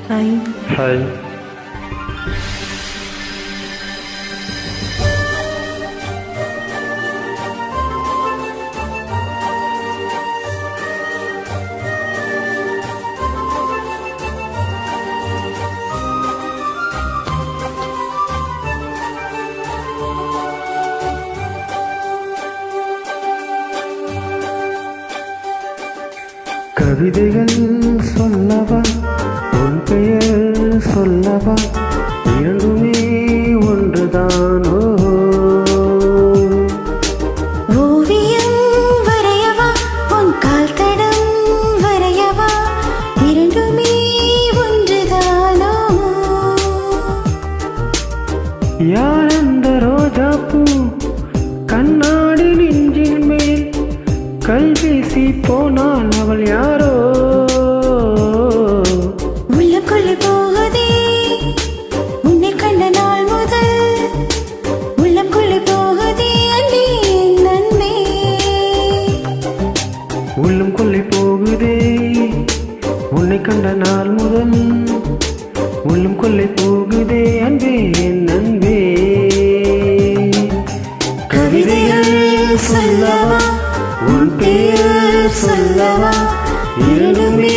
hi hi கவிதைகள் சொல்லவா உன் பெயர் சொல்லவா இரண்டுமே ஒன்றுதானோ ஓவியம் வரையவா உன் கால் தடம் வரையவா இரண்டுமே ஒன்றுதானோ யார் அந்த ரோஜா பூ கண்ணாடி நெஞ்சின் மேல் கைபேசி போனால் அவள் யாரோ உள்ளுக்குள்ளே போகுதே உன்னை கண்ட நாள் முதல் உள்ளுக்குள்ளே போகுதே அன்பே என் நன்மை உள்ளம் கொள்ளை போகுதே உன்னை கண்ட நாள் முதல் உள்ளம் கொள்ளை போகுதே அன்பே என் அன்பே கவிதைகள் சொல்லவா உன் பெயர் சொல்லவா இரண்டுமே